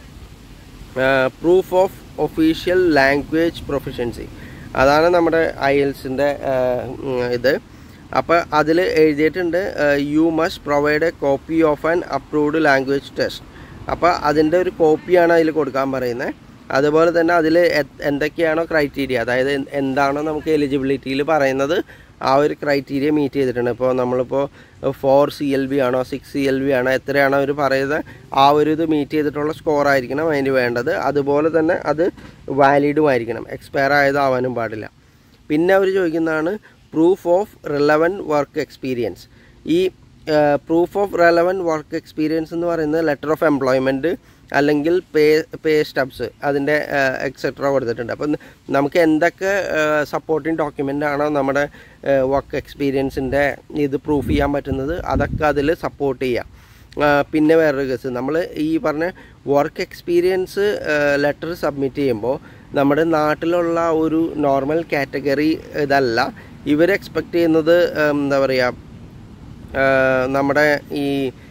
proof of official language proficiency അതാണ് നമ്മുടെ ഐ എൽസിൻ്റെ ഇത് അപ്പോൾ അതിൽ എഴുതിയിട്ടുണ്ട് you must provide a copy of an approved language test അപ്പോൾ അതിൻ്റെ ഒരു കോപ്പിയാണ് അതിൽ കൊടുക്കാൻ പറയുന്നത് അതുപോലെ തന്നെ അതിൽ എന്തൊക്കെയാണോ ക്രൈറ്റീരിയ അതായത് എന്ത് എന്താണോ നമുക്ക് എലിജിബിലിറ്റിയിൽ പറയുന്നത് ആ ഒരു ക്രൈറ്റീരിയ മീറ്റ് ചെയ്തിട്ടുണ്ട് ഇപ്പോൾ നമ്മളിപ്പോൾ ഫോർ സി എൽ ബി ആണോ സിക്സ് സി എൽ ബി ആണോ എത്രയാണോ അവർ പറയുന്നത് ആ ഒരു ഇത് മീറ്റ് ചെയ്തിട്ടുള്ള സ്കോർ ആയിരിക്കണം അതിന് വേണ്ടത് അതുപോലെ തന്നെ അത് വാലിഡും ആയിരിക്കണം എക്സ്പയർ ആയതാവാനും പാടില്ല പിന്നെ അവർ ചോദിക്കുന്നതാണ് proof of relevant work experience ഈ proof of relevant work experience എന്ന് പറയുന്നത് ലെറ്റർ ഓഫ് എംപ്ലോയ്മെൻറ്റ് അല്ലെങ്കിൽ പേ പേ സ്റ്റബ്സ് അതിൻ്റെ എക്സെട്ര കൊടുത്തിട്ടുണ്ട് അപ്പം നമുക്ക് എന്തൊക്കെ സപ്പോർട്ടിങ് ഡോക്യുമെൻ്റ് ആണോ നമ്മുടെ വർക്ക് എക്സ്പീരിയൻസിൻ്റെ ഇത് പ്രൂഫ് ചെയ്യാൻ പറ്റുന്നത് അതൊക്കെ അതിൽ സപ്പോർട്ട് ചെയ്യാം ആ, പിന്നെ വേറൊരു കേസ് നമ്മൾ ഈ പറഞ്ഞ വർക്ക് എക്സ്പീരിയൻസ് ലെറ്റർ സബ്മിറ്റ് ചെയ്യുമ്പോൾ നമ്മുടെ നാട്ടിലുള്ള ഒരു നോർമൽ കാറ്റഗറി ഇതല്ല ഇവർ എക്സ്പെക്റ്റ് ചെയ്യുന്നത് ഉം, എന്താ പറയുക ആഹ് നമ്മുടെ ഈ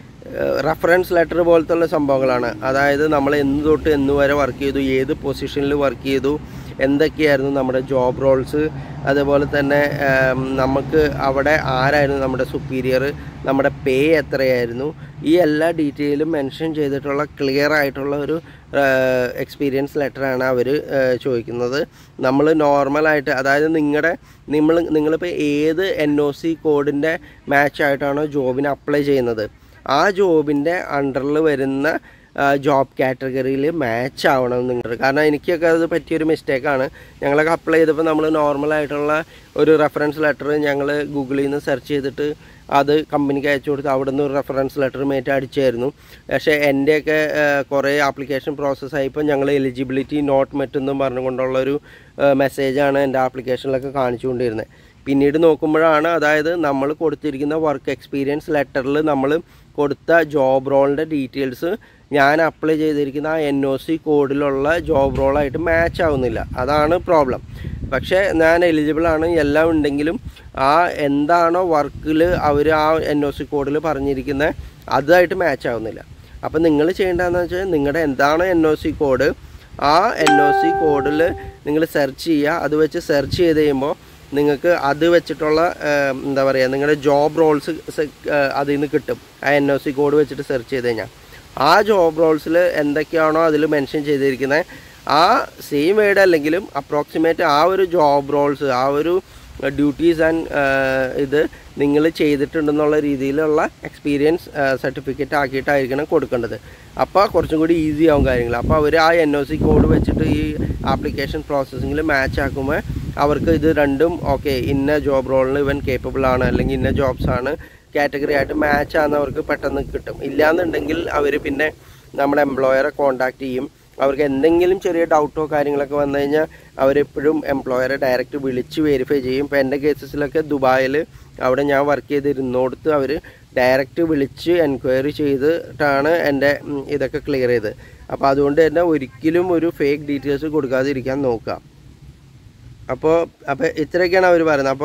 റെഫറൻസ് ലെറ്റർ പോലത്തുള്ള സംഭവങ്ങളാണ് അതായത് നമ്മൾ എന്ന് തൊട്ട് എന്ന് വരെ വർക്ക് ചെയ്തു ഏത് പൊസിഷനിൽ വർക്ക് ചെയ്തു എന്തൊക്കെയായിരുന്നു നമ്മുടെ ജോബ് റോൾസ് അതുപോലെ തന്നെ ആം, നമുക്ക് അവിടെ ആരായിരുന്നു നമ്മുടെ സുപ്പീരിയർ നമ്മുടെ പേ എത്രയായിരുന്നു ഈ എല്ലാ ഡീറ്റെയിലും മെൻഷൻ ചെയ്തിട്ടുള്ള ക്ലിയർ ആയിട്ടുള്ള ഒരു എക്സ്പീരിയൻസ് ലെറ്ററാണ് അവർ ചോദിക്കുന്നത് നമ്മൾ നോർമലായിട്ട് അതായത് നിങ്ങളുടെ നിങ്ങൾ നിങ്ങളിപ്പോൾ ഏത് എൻ ഒ സി കോഡിൻ്റെ മാച്ച് ആയിട്ടാണോ ജോബിന് അപ്ലൈ ചെയ്യുന്നത് ആ ജോബിൻ്റെ അണ്ടറിൽ വരുന്ന ജോബ് കാറ്റഗറിയിൽ മാച്ച് ആവണം നിങ്ങൾ കാരണം എനിക്കൊക്കെ അത് പറ്റിയൊരു മിസ്റ്റേക്കാണ് ഞങ്ങളൊക്കെ അപ്ലൈ ചെയ്തപ്പോൾ നമ്മൾ നോർമലായിട്ടുള്ള ഒരു റെഫറൻസ് ലെറ്റർ ഞങ്ങൾ ഗൂഗിളിൽ നിന്ന് സെർച്ച് ചെയ്തിട്ട് അത് കമ്പനിക്ക് അയച്ചു കൊടുത്ത് അവിടെ നിന്ന് ഒരു റെഫറൻസ് ലെറ്റർ മേറ്റ് അടിച്ചായിരുന്നു പക്ഷേ എൻ്റെയൊക്കെ കുറേ ആപ്ലിക്കേഷൻ പ്രോസസ്സായപ്പോൾ ഞങ്ങൾ എലിജിബിലിറ്റി നോട്ട് മെറ്റെന്നും പറഞ്ഞുകൊണ്ടുള്ളൊരു മെസ്സേജാണ് എൻ്റെ ആപ്ലിക്കേഷനിലൊക്കെ കാണിച്ചുകൊണ്ടിരുന്നത് പിന്നീട് നോക്കുമ്പോഴാണ് അതായത് നമ്മൾ കൊടുത്തിരിക്കുന്ന വർക്ക് എക്സ്പീരിയൻസ് ലെറ്ററിൽ നമ്മൾ കൊടുത്ത ജോബ് റോളിൻ്റെ ഡീറ്റെയിൽസ് ഞാൻ അപ്ലൈ ചെയ്തിരിക്കുന്ന ആ എൻ ഒ സി കോഡിലുള്ള ജോബ് റോളായിട്ട് മാച്ച് ആവുന്നില്ല അതാണ് പ്രോബ്ലം പക്ഷേ ഞാൻ എലിജിബിൾ ആണ് എല്ലാം ഉണ്ടെങ്കിലും ആ എന്താണോ വർക്കിൽ അവർ ആ എൻ ഒ സി കോഡിൽ പറഞ്ഞിരിക്കുന്നത് അതുമായിട്ട് മാച്ച് ആവുന്നില്ല അപ്പം നിങ്ങൾ ചെയ്യേണ്ടതെന്ന് വെച്ചാൽ നിങ്ങളുടെ എന്താണോ എൻ ഒ സി കോഡ് ആ എൻ ഒ സി കോഡിൽ നിങ്ങൾ സെർച്ച് ചെയ്യുക അത് വെച്ച് സെർച്ച് ചെയ്ത് കഴിയുമ്പോൾ നിങ്ങൾക്ക് അത് വെച്ചിട്ടുള്ള ഏം, എന്താ പറയുക നിങ്ങളുടെ ജോബ് റോൾസ് അതിൽ നിന്ന് കിട്ടും ആ എൻ ഒ സി കോഡ് വെച്ചിട്ട് സെർച്ച് ചെയ്ത് കഴിഞ്ഞാൽ ആ ജോബ് റോൾസിൽ എന്തൊക്കെയാണോ അതിൽ മെൻഷൻ ചെയ്തിരിക്കുന്നത് ആ സെയിം വേർഡ് അല്ലെങ്കിലും അപ്രോക്സിമേറ്റ് ആ ഒരു ജോബ് റോൾസ് ആ ഒരു ഡ്യൂട്ടീസ് ആൻഡ് ഇത് നിങ്ങൾ ചെയ്തിട്ടുണ്ടെന്നുള്ള രീതിയിലുള്ള എക്സ്പീരിയൻസ് സർട്ടിഫിക്കറ്റ് ആക്കിയിട്ടായിരിക്കണം കൊടുക്കേണ്ടത് അപ്പോൾ കുറച്ചും കൂടി ഈസി ആവും കാര്യങ്ങൾ അപ്പോൾ അവർ ആ എൻ ഒ സി കോഡ് വെച്ചിട്ട് ഈ ആപ്ലിക്കേഷൻ പ്രോസസ്സിങ്ങിൽ മാച്ച് ആക്കുമ്പോൾ അവർക്ക് ഇത് രണ്ടും ഓക്കെ ഇന്ന ജോബ് റോളിന് ഇവൻ കേപ്പബിൾ ആണ് അല്ലെങ്കിൽ ഇന്ന ജോബ്സ് ആണ് കാറ്റഗറി ആയിട്ട് മാച്ച് ആണെന്ന് അവർക്ക് പെട്ടെന്ന് കിട്ടും ഇല്ലാന്നുണ്ടെങ്കിൽ അവർ പിന്നെ നമ്മുടെ എംപ്ലോയറെ കോൺടാക്ട് ചെയ്യും അവർക്ക് എന്തെങ്കിലും ചെറിയ ഡൗട്ടോ കാര്യങ്ങളൊക്കെ വന്നു കഴിഞ്ഞാൽ അവരെപ്പോഴും എംപ്ലോയറെ ഡയറക്റ്റ് വിളിച്ച് വെരിഫൈ ചെയ്യും ഇപ്പോൾ എൻ്റെ കേസസിലൊക്കെ ദുബായിൽ അവിടെ ഞാൻ വർക്ക് ചെയ്തിരുന്നോടത്ത് അവർ ഡയറക്റ്റ് വിളിച്ച് എൻക്വയറി ചെയ്തിട്ടാണ് എൻ്റെ ഉം, ഇതൊക്കെ ക്ലിയർ ചെയ്ത് അപ്പോൾ അതുകൊണ്ട് തന്നെ ഒരിക്കലും ഒരു ഫേക്ക് ഡീറ്റെയിൽസ് കൊടുക്കാതിരിക്കാൻ നോക്കുക അപ്പോൾ അപ്പോൾ ഇത്രയൊക്കെയാണ് അവർ പറയുന്നത് അപ്പോൾ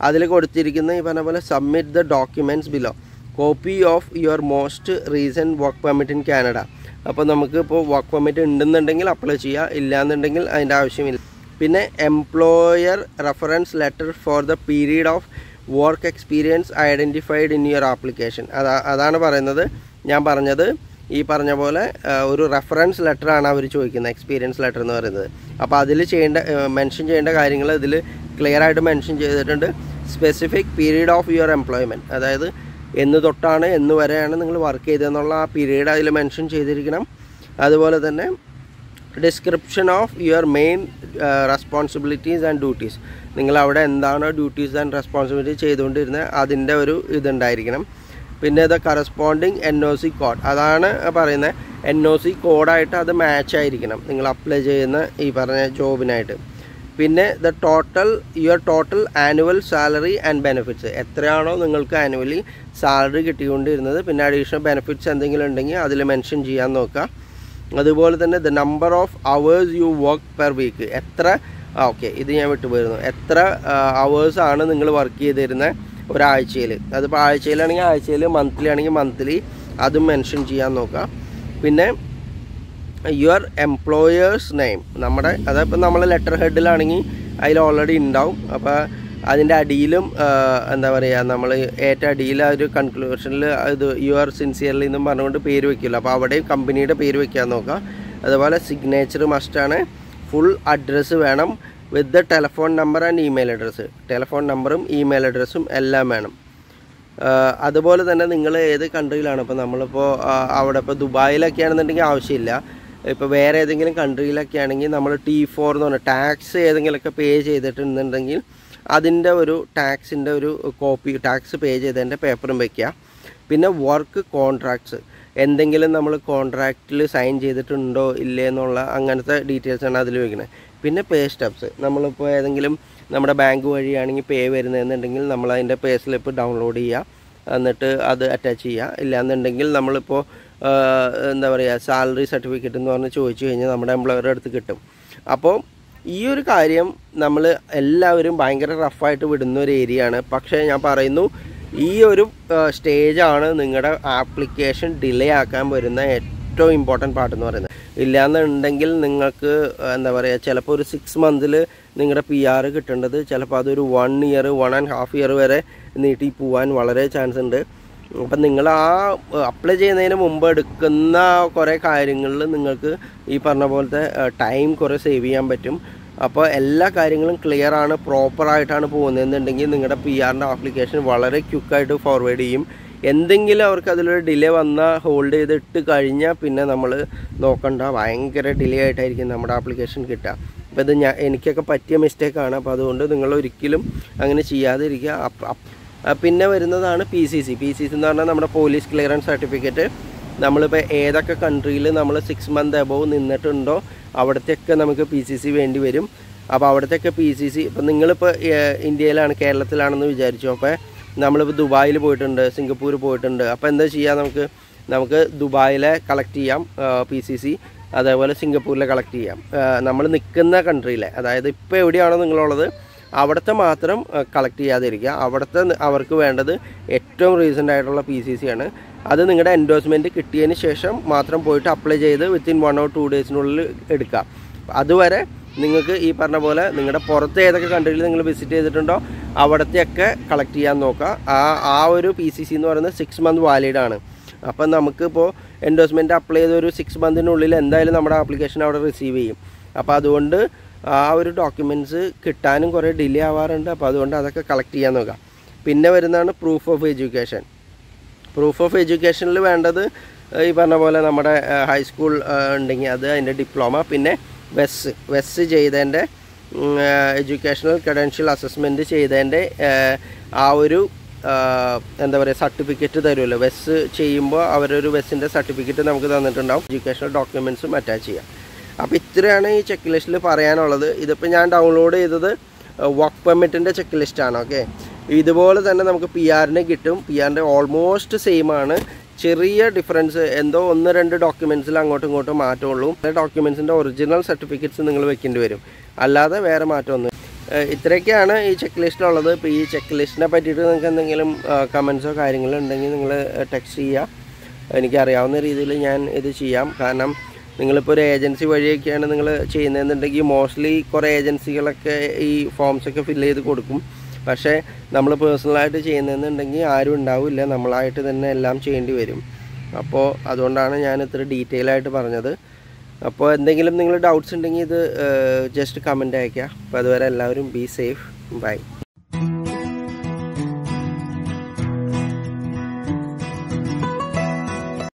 അതിൽ കൊടുത്തിരിക്കുന്ന ഈ പറഞ്ഞ പോലെ submit the documents below copy of your most recent work permit in Canada അപ്പോൾ നമുക്ക് ഇപ്പോൾ വർക്ക് പെർമിറ്റ് ഉണ്ടെന്നുണ്ടെങ്കിൽ അപ്ലൈ ചെയ്യുക ഇല്ലാന്നുണ്ടെങ്കിൽ അതിൻ്റെ ആവശ്യമില്ല പിന്നെ employer reference letter for the period of work experience identified in your application അതാ അതാണ് പറയുന്നത് ഞാൻ പറഞ്ഞത് ഈ പറഞ്ഞ പോലെ ആ, ഒരു റെഫറൻസ് ലെറ്ററാണ് അവർ ചോദിക്കുന്നത് എക്സ്പീരിയൻസ് ലെറ്റർ എന്ന് പറയുന്നത് അപ്പോൾ അതിൽ ചെയ്യേണ്ട മെൻഷൻ ചെയ്യേണ്ട കാര്യങ്ങൾ ഇതിൽ ക്ലിയർ ആയിട്ട് മെൻഷൻ ചെയ്തിട്ടുണ്ട് specific period of your employment അതായത് എന്ന് തൊട്ടാണ് എന്ന് വരെയാണ് നിങ്ങൾ വർക്ക് ചെയ്തതെന്നുള്ള ആ പീരീഡ് അതിൽ മെൻഷൻ ചെയ്തിരിക്കണം അതുപോലെ തന്നെ description of your main responsibilities and duties നിങ്ങൾ അവിടെ എന്താണോ ഡ്യൂട്ടീസ് ആൻഡ് റെസ്പോൺസിബിലിറ്റി ചെയ്തുകൊണ്ടിരുന്നത് അതിൻ്റെ ഒരു ഇതുണ്ടായിരിക്കണം പിന്നെ the corresponding N O C code അതാണ് പറയുന്നത് എൻ ഒ സി കോഡായിട്ട് അത് മാച്ച് ആയിരിക്കണം നിങ്ങൾ അപ്ലൈ ചെയ്യുന്ന ഈ പറഞ്ഞ ജോബിനായിട്ട് പിന്നെ the total your total annual salary and benefits എത്രയാണോ നിങ്ങൾക്ക് ആനുവലി സാലറി കിട്ടിക്കൊണ്ടിരുന്നത് പിന്നെ അഡീഷണൽ ബെനിഫിറ്റ്സ് എന്തെങ്കിലും ഉണ്ടെങ്കിൽ അതിൽ മെൻഷൻ ചെയ്യാൻ നോക്കുക അതുപോലെ തന്നെ the number of hours you work per week എത്ര ഓക്കെ ഇത് ഞാൻ വിട്ടുപോയിരുന്നു എത്ര അവേഴ്സ് ആണ് നിങ്ങൾ വർക്ക് ചെയ്തിരുന്നത് ഒരാഴ്ചയിൽ അതിപ്പോൾ ആഴ്ചയിലാണെങ്കിൽ ആഴ്ചയിൽ മന്ത്ലി ആണെങ്കിൽ മന്ത്ലി അതും മെൻഷൻ ചെയ്യാൻ നോക്കുക പിന്നെ യുവർ എംപ്ലോയേഴ്സ് നെയിം നമ്മുടെ അതിപ്പോൾ നമ്മൾ ലെറ്റർ ഹെഡിലാണെങ്കിൽ അതിൽ ഓൾറെഡി ഉണ്ടാവും അപ്പോൾ അതിൻ്റെ അടിയിലും ആ, എന്താ പറയുക നമ്മൾ ഏറ്റവും അടിയിൽ ആ ഒരു കൺക്ലൂഷനിൽ ഇത് യുവർ സിൻസിയർലി എന്നും പറഞ്ഞുകൊണ്ട് പേര് വെക്കില്ല അപ്പോൾ അവിടെയും കമ്പനിയുടെ പേര് വെക്കാൻ നോക്കുക അതുപോലെ സിഗ്നേച്ചർ മസ്റ്റാണ് ഫുൾ അഡ്രസ്സ് വേണം with the telephone number and email address telephone നമ്പറും ഇമെയിൽ അഡ്രസ്സും എല്ലാം വേണം ആഹ് അതുപോലെ തന്നെ നിങ്ങൾ ഏത് കൺട്രിയിലാണ് ഇപ്പോൾ നമ്മളിപ്പോൾ ആഹ് അവിടെ ഇപ്പോൾ ദുബായിലൊക്കെ ആണെന്നുണ്ടെങ്കിൽ ആവശ്യമില്ല ഇപ്പോൾ വേറെ ഏതെങ്കിലും കൺട്രിയിലൊക്കെ ആണെങ്കിൽ നമ്മൾ ടി ഫോർ എന്ന് പറഞ്ഞാൽ ടാക്സ് ഏതെങ്കിലുമൊക്കെ പേ ചെയ്തിട്ടുണ്ടെന്നുണ്ടെങ്കിൽ അതിൻ്റെ ഒരു ടാക്സിൻ്റെ ഒരു കോപ്പി ടാക്സ് പേ ചെയ്തതിൻ്റെ പേപ്പറും വെക്കുക പിന്നെ വർക്ക് കോൺട്രാക്ട്സ് എന്തെങ്കിലും നമ്മൾ കോൺട്രാക്റ്റിൽ സൈൻ ചെയ്തിട്ടുണ്ടോ ഇല്ലേ എന്നുള്ള അങ്ങനത്തെ ഡീറ്റെയിൽസാണ് അതിൽ വെക്കുന്നത് പിന്നെ പേ സ്റ്റെപ്സ് നമ്മളിപ്പോൾ ഏതെങ്കിലും നമ്മുടെ ബാങ്ക് വഴിയാണെങ്കിൽ പേ വരുന്നതെന്നുണ്ടെങ്കിൽ നമ്മൾ അതിൻ്റെ പേ സ്ലിപ്പ് ഡൗൺലോഡ് ചെയ്യുക എന്നിട്ട് അത് അറ്റാച്ച് ചെയ്യുക ഇല്ലാന്നുണ്ടെങ്കിൽ നമ്മളിപ്പോൾ ആഹ്, എന്താ പറയുക സാലറി സർട്ടിഫിക്കറ്റ് എന്ന് പറഞ്ഞ് ചോദിച്ചു കഴിഞ്ഞാൽ നമ്മുടെ എംപ്ലോയറുടെ അടുത്ത് കിട്ടും അപ്പോൾ ഈ ഒരു കാര്യം നമ്മൾ എല്ലാവരും ഭയങ്കര റഫായിട്ട് വിടുന്ന ഒരു ഏരിയ ആണ് പക്ഷേ ഞാൻ പറയുന്നു ഈ ഒരു സ്റ്റേജാണ് നിങ്ങളുടെ ആപ്ലിക്കേഷൻ ഡിലേ ആക്കാൻ വരുന്ന ഏറ്റവും ഇമ്പോർട്ടൻറ്റ് പാർട്ട് എന്ന് പറയുന്നത് ഇല്ലാന്നുണ്ടെങ്കിൽ നിങ്ങൾക്ക് എന്താ പറയുക ചിലപ്പോൾ ഒരു സിക്സ് മന്തിൽ നിങ്ങളുടെ പി ആർ കിട്ടേണ്ടത് ചിലപ്പോൾ അതൊരു one year one and half year വരെ നീട്ടി പോകാൻ വളരെ ചാൻസ് ഉണ്ട് അപ്പം നിങ്ങൾ ആ അപ്ലൈ ചെയ്യുന്നതിന് മുമ്പ് എടുക്കുന്ന കുറേ കാര്യങ്ങളിൽ നിങ്ങൾക്ക് ഈ പറഞ്ഞ പോലത്തെ ടൈം കുറേ സേവ് ചെയ്യാൻ പറ്റും അപ്പോൾ എല്ലാ കാര്യങ്ങളും ക്ലിയർ ആണ് പ്രോപ്പറായിട്ടാണ് പോകുന്നതെന്നുണ്ടെങ്കിൽ നിങ്ങളുടെ പി ആറിൻ്റെ ആപ്ലിക്കേഷൻ വളരെ ക്വിക്കായിട്ട് ഫോർവേഡ് ചെയ്യും എന്തെങ്കിലും അവർക്ക് അതിലൊരു ഡിലേ വന്നാൽ ഹോൾഡ് ചെയ്തിട്ട് കഴിഞ്ഞാൽ പിന്നെ നമ്മൾ നോക്കണ്ട ഭയങ്കര ഡിലേ ആയിട്ടായിരിക്കും നമ്മുടെ ആപ്ലിക്കേഷൻ കിട്ടുക അപ്പോൾ ഇത് ഞാൻ എനിക്കൊക്കെ പറ്റിയ മിസ്റ്റേക്കാണ് അപ്പോൾ അതുകൊണ്ട് നിങ്ങൾ ഒരിക്കലും അങ്ങനെ ചെയ്യാതിരിക്കുക അപ്പ് അപ്പ് ആ, പിന്നെ വരുന്നതാണ് P C C P C C എന്ന് പറഞ്ഞാൽ നമ്മുടെ പോലീസ് ക്ലിയറൻസ് സർട്ടിഫിക്കറ്റ് നമ്മളിപ്പോൾ ഏതൊക്കെ കൺട്രിയിൽ നമ്മൾ സിക്സ് മന്ത് എബോവ് നിന്നിട്ടുണ്ടോ അവിടത്തെയൊക്കെ നമുക്ക് പി സി സി വേണ്ടി വരും അപ്പോൾ അവിടത്തെയൊക്കെ പി സി സി ഇപ്പം നിങ്ങളിപ്പോൾ ഏഹ്, ഇന്ത്യയിലാണ് കേരളത്തിലാണെന്ന് വിചാരിച്ചു അപ്പോൾ നമ്മളിപ്പോൾ ദുബായിൽ പോയിട്ടുണ്ട് സിംഗപ്പൂർ പോയിട്ടുണ്ട് അപ്പോൾ എന്താ ചെയ്യുക നമുക്ക് നമുക്ക് ദുബായിലെ കളക്ട് ചെയ്യാം പി സി സി അതേപോലെ സിംഗപ്പൂരിലെ കളക്ട് ചെയ്യാം നമ്മൾ നിൽക്കുന്ന കൺട്രിയിലെ അതായത് ഇപ്പോൾ എവിടെയാണോ നിങ്ങളുള്ളത് അവിടുത്തെ മാത്രം കളക്ട് ചെയ്യാതിരിക്കുക അവിടുത്തെ ന- അവർക്ക് വേണ്ടത് ഏറ്റവും റീസെൻ്റ് ആയിട്ടുള്ള പി സി സി ആണ് അത് നിങ്ങളുടെ എൻഡോഴ്സ്മെൻറ്റ് കിട്ടിയതിന് ശേഷം മാത്രം പോയിട്ട് അപ്ലൈ ചെയ്ത് വിത്തിൻ വൺ ഓർ ടു ഡേയ്സിനുള്ളിൽ എടുക്കാം അതുവരെ നിങ്ങൾക്ക് ഈ പറഞ്ഞ പോലെ നിങ്ങളുടെ പുറത്ത് ഏതൊക്കെ കൺട്രിയിൽ നിങ്ങൾ വിസിറ്റ് ചെയ്തിട്ടുണ്ടോ അവിടത്തെയൊക്കെ കളക്ട് ചെയ്യാൻ നോക്കുക ആ ആ ഒരു പി സി സി എന്ന് പറയുന്നത് സിക്സ് മന്ത് വാലിഡ് ആണ് അപ്പം നമുക്കിപ്പോൾ എൻഡോഴ്സ്മെൻറ്റ് അപ്ലൈ ചെയ്ത ഒരു സിക്സ് മന്തിനുള്ളിൽ എന്തായാലും നമ്മുടെ ആപ്ലിക്കേഷൻ അവിടെ റിസീവ് ചെയ്യും അപ്പോൾ അതുകൊണ്ട് ആ ഒരു ഡോക്യുമെൻറ്റ്സ് കിട്ടാനും കുറേ ഡിലേ ആവാറുണ്ട് അപ്പോൾ അതുകൊണ്ട് അതൊക്കെ കളക്ട് ചെയ്യാൻ നോക്കാം പിന്നെ വരുന്നതാണ് proof of education proof of എഡ്യൂക്കേഷനിൽ വേണ്ടത് ഈ പറഞ്ഞ പോലെ നമ്മുടെ ഹൈസ്കൂൾ ഉണ്ടെങ്കിൽ അത് അതിൻ്റെ ഡിപ്ലോമ പിന്നെ വെസ് വെസ് ചെയ്തതിൻ്റെ എഡ്യൂക്കേഷണൽ ക്രെഡൻഷ്യൽ അസസ്മെൻറ്റ് ചെയ്തതിൻ്റെ ഏഹ്, ആ ഒരു ആഹ്, എന്താ പറയുക സർട്ടിഫിക്കറ്റ് തരുമല്ലോ വെസ് ചെയ്യുമ്പോൾ അവരൊരു വെസ്സിൻ്റെ സർട്ടിഫിക്കറ്റ് നമുക്ക് തന്നിട്ടുണ്ടാവും എഡ്യൂക്കേഷണൽ ഡോക്യുമെൻറ്റ്സും അറ്റാച്ച് ചെയ്യാം അപ്പോൾ ഇത്രയാണ് ഈ ചെക്ക് ലിസ്റ്റിൽ പറയാനുള്ളത് ഇതിപ്പോൾ ഞാൻ ഡൗൺലോഡ് ചെയ്തത് വർക്ക് പെർമിറ്റിൻ്റെ ചെക്ക് ലിസ്റ്റാണ് ഓക്കെ ഇതുപോലെ തന്നെ നമുക്ക് പി ആറിന് കിട്ടും പി ആറിൻ്റെ ഓൾമോസ്റ്റ് സെയിം ആണ് ചെറിയ ഡിഫറൻസ് എന്തോ ഒന്ന് രണ്ട് ഡോക്യുമെൻറ്റ്സിൽ അങ്ങോട്ടും ഇങ്ങോട്ടും മാറ്റമുള്ളൂ ഡോക്യുമെൻറ്റ്സിൻ്റെ ഒറിജിനൽ സർട്ടിഫിക്കറ്റ്സ് നിങ്ങൾ വെക്കേണ്ടി വരും അല്ലാതെ വേറെ മാറ്റമൊന്നും ഏഹ് ഇത്രയൊക്കെയാണ് ഈ ചെക്ക് ലിസ്റ്റിലുള്ളത് ഇപ്പോൾ ഈ ചെക്ക് ലിസ്റ്റിനെ പറ്റിയിട്ട് നിങ്ങൾക്ക് എന്തെങ്കിലും കമൻസോ കാര്യങ്ങളോ ഉണ്ടെങ്കിൽ നിങ്ങൾ ടെക്സ്റ്റ് ചെയ്യുക എനിക്കറിയാവുന്ന രീതിയിൽ ഞാൻ ഇത് ചെയ്യാം കാരണം നിങ്ങളിപ്പോൾ ഒരു ഏജൻസി വഴിയൊക്കെയാണ് നിങ്ങൾ ചെയ്യുന്നതെന്നുണ്ടെങ്കിൽ മോസ്റ്റ്ലി കുറേ ഏജൻസികളൊക്കെ ഈ ഫോംസൊക്കെ ഫില്ല് ചെയ്ത് കൊടുക്കും പക്ഷേ നമ്മൾ പേഴ്സണലായിട്ട് ചെയ്യുന്നതെന്നുണ്ടെങ്കിൽ ആരും ഉണ്ടാവില്ല നമ്മളായിട്ട് തന്നെ എല്ലാം ചെയ്യേണ്ടി വരും അപ്പോൾ അതുകൊണ്ടാണ് ഞാൻ ഇത്ര ഡീറ്റെയിൽ ആയിട്ട് പറഞ്ഞത് അപ്പോൾ എന്തെങ്കിലും നിങ്ങൾ ഡൗട്ട്സ് ഉണ്ടെങ്കിൽ ഇത് ജസ്റ്റ് കമൻറ്റ് അയയ്ക്കുക അപ്പോൾ അതുവരെ എല്ലാവരും ബി സേഫ് ബൈ